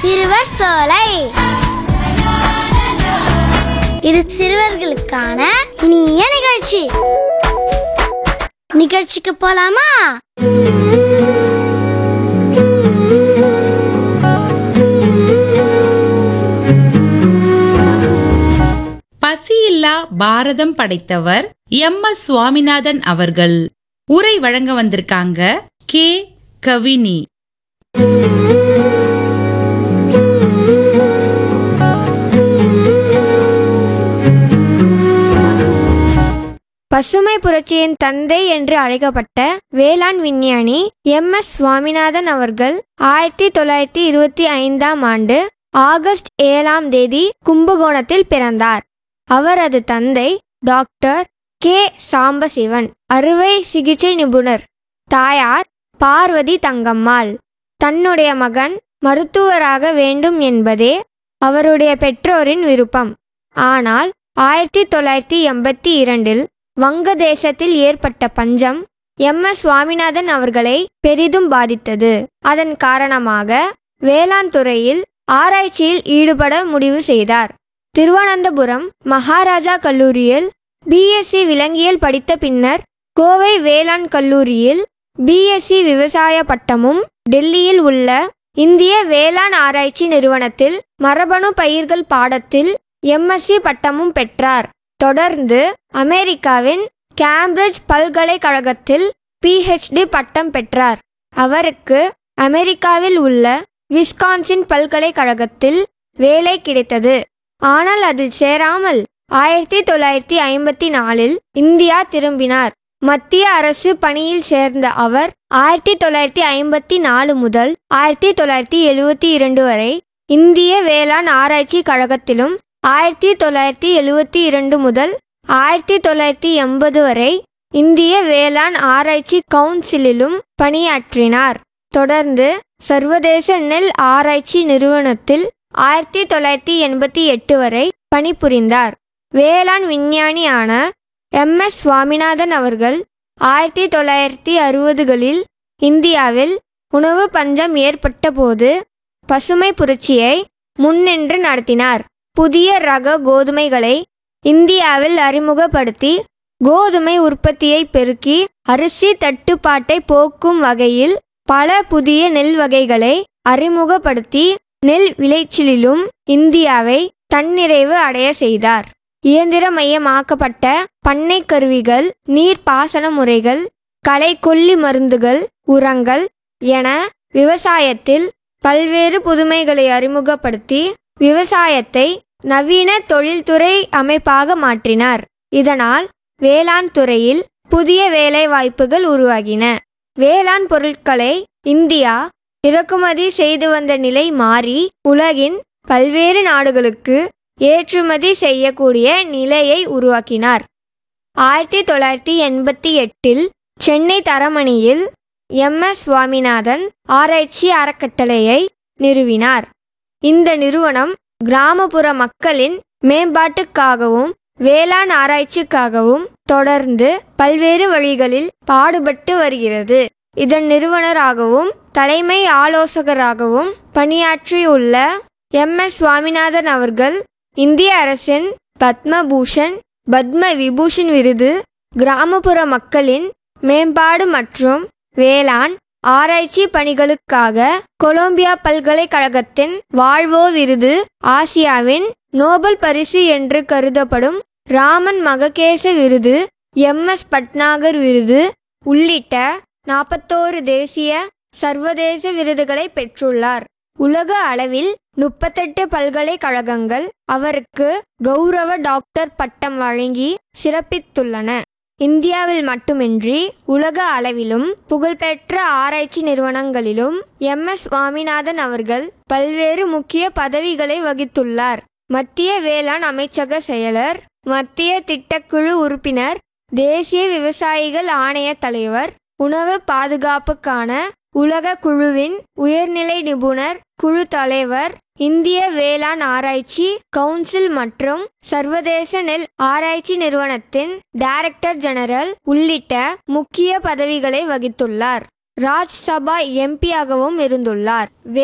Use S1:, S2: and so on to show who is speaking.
S1: சிறுவர் சோலை இது சிறுவர்களுக்கான இனிய நிகழ்ச்சி நிகழ்ச்சிக்கு போலாமா
S2: பசியில்லா பாரதம் படைத்தவர் எம் எஸ் சுவாமிநாதன் அவர்கள் உரை வழங்க வந்திருக்காங்க கே கவினி
S3: பசுமை புரட்சியின் தந்தை என்று அழைக்கப்பட்ட வேளாண் விஞ்ஞானி எம் எஸ் சுவாமிநாதன் அவர்கள் ஆயிரத்தி தொள்ளாயிரத்தி இருபத்தி ஐந்தாம் ஆண்டு ஆகஸ்ட் ஏழாம் தேதி கும்பகோணத்தில் பிறந்தார் அவரது தந்தை டாக்டர் கே சாம்பசிவன் அறுவை சிகிச்சை நிபுணர் தாயார் பார்வதி தங்கம்மாள் தன்னுடைய மகன் மருத்துவராக வேண்டும் என்பதே அவருடைய பெற்றோரின் விருப்பம் ஆனால் ஆயிரத்தி தொள்ளாயிரத்தி எண்பத்தி இரண்டில் வங்கதேசத்தில் ஏற்பட்ட பஞ்சம் எம் எஸ் சுவாமிநாதன் அவர்களை பெரிதும் பாதித்தது அதன் காரணமாக வேளாண் துறையில் ஆராய்ச்சியில் ஈடுபட முடிவு செய்தார் திருவனந்தபுரம் மகாராஜா கல்லூரியில் பிஎஸ்சி விலங்கியல் படித்த பின்னர் கோவை வேளாண் கல்லூரியில் பிஎஸ்சி விவசாய பட்டமும் டெல்லியில் உள்ள இந்திய வேளாண் ஆராய்ச்சி நிறுவனத்தில் மரபணு பயிர்கள் பாடத்தில் எம்எஸ்சி பட்டமும் பெற்றார் தொடர்ந்து அமெரிக்காவின் கேம்பிரிட்ஜ் பல்கலைக்கழகத்தில் பிஹெச்டி பட்டம் பெற்றார் அவருக்கு அமெரிக்காவில் உள்ள விஸ்கான்சின் பல்கலைக்கழகத்தில் வேலை கிடைத்தது ஆனால் அதில் சேராமல் ஆயிரத்தி தொள்ளாயிரத்தி ஐம்பத்தி நாலில் இந்தியா திரும்பினார் மத்திய அரசு பணியில் சேர்ந்த அவர் ஆயிரத்தி தொள்ளாயிரத்தி ஐம்பத்தி நாலு முதல் ஆயிரத்தி தொள்ளாயிரத்தி எழுவத்தி இரண்டு வரை இந்திய வேளாண் ஆராய்ச்சி கழகத்திலும் ஆயிரத்தி தொள்ளாயிரத்தி எழுவத்தி இரண்டு முதல் ஆயிரத்தி தொள்ளாயிரத்தி எண்பது வரை இந்திய வேளாண் ஆராய்ச்சி கவுன்சிலிலும் பணியாற்றினார் தொடர்ந்து சர்வதேச நெல் ஆராய்ச்சி நிறுவனத்தில் ஆயிரத்தி தொள்ளாயிரத்தி எண்பத்தி எட்டு வரை பணிபுரிந்தார் வேளாண் விஞ்ஞானியான எம் எஸ் சுவாமிநாதன் அவர்கள் ஆயிரத்தி தொள்ளாயிரத்தி அறுபதுகளில் இந்தியாவில் உணவு பஞ்சம் ஏற்பட்டபோது பசுமை புரட்சியை முன்னின்று நடத்தினார் புதிய ரக கோதுமைகளை இந்தியாவில் அறிமுகப்படுத்தி கோதுமை உற்பத்தியை பெருக்கி அரிசி தட்டுப்பாட்டை போக்கும் வகையில் பல புதிய நெல் வகைகளை அறிமுகப்படுத்தி நெல் விளைச்சலிலும் இந்தியாவை தன்னிறைவு அடைய செய்தார் இயந்திரமயமாக்கப்பட்ட பண்ணை கருவிகள் நீர்ப்பாசன முறைகள் களைக்கொல்லி மருந்துகள் உரங்கள் என விவசாயத்தில் பல்வேறு புதுமைகளை அறிமுகப்படுத்தி விவசாயத்தை நவீன தொழில்துறை அமைப்பாக மாற்றினார் இதனால் வேளாண் துறையில் புதிய வேலைவாய்ப்புகள் உருவாகின வேளாண் பொருட்களை இந்தியா இறக்குமதி செய்து வந்த நிலை மாறி உலகின் பல்வேறு நாடுகளுக்கு ஏற்றுமதி செய்யக்கூடிய நிலையை உருவாக்கினார் ஆயிரத்தி தொள்ளாயிரத்தி எண்பத்தி எட்டில் சென்னை தரமணியில் எம் எஸ் சுவாமிநாதன் ஆராய்ச்சி அறக்கட்டளையை நிறுவினார் இந்த நிறுவனம் கிராமப்புற மக்களின் மேம்பாட்டுக்காகவும் வேளாண் ஆராய்ச்சிக்காகவும் தொடர்ந்து பல்வேறு வழிகளில் பாடுபட்டு வருகிறது இதன் நிறுவனராகவும் தலைமை ஆலோசகராகவும் பணியாற்றியுள்ள எம் எஸ் சுவாமிநாதன் அவர்கள் இந்திய அரசின் பத்மபூஷன் பத்ம விபூஷன் விருது கிராமப்புற மக்களின் மேம்பாடு மற்றும் வேளாண் ஆராய்ச்சி பணிகளுக்காக கொலம்பியா பல்கலைக்கழகத்தின் வாழ்வோ விருது ஆசியாவின் நோபல் பரிசு என்று கருதப்படும் ராமன் மககேச விருது எம் எஸ் பட்நாகர் விருது உள்ளிட்ட நாற்பத்தோரு தேசிய சர்வதேச விருதுகளை பெற்றுள்ளார் உலக அளவில் முப்பத்தெட்டு பல்கலைக்கழகங்கள் அவருக்கு கௌரவ டாக்டர் பட்டம் வழங்கி சிறப்பித்துள்ளன இந்தியாவில் மட்டுமின்றி உலக அளவிலும் புகழ்பெற்ற ஆராய்ச்சி நிறுவனங்களிலும் எம் எஸ் சுவாமிநாதன் அவர்கள் பல்வேறு முக்கிய பதவிகளை வகித்துள்ளார் மத்திய வேளாண் அமைச்சக செயலர் மத்திய திட்டக்குழு உறுப்பினர் தேசிய விவசாயிகள் ஆணைய தலைவர் உணவு பாதுகாப்புக்கான உலக குழுவின் உயர்நிலை நிபுணர் குழு தலைவர் இந்திய வேளாண் ஆராய்ச்சி கவுன்சில் மற்றும் சர்வதேச நெல் ஆராய்ச்சி நிறுவனத்தின் டைரக்டர் ஜெனரல் உள்ளிட்ட முக்கிய பதவிகளை வகித்துள்ளார் ராஜ்சபா எம்பியாகவும் இருந்துள்ளார்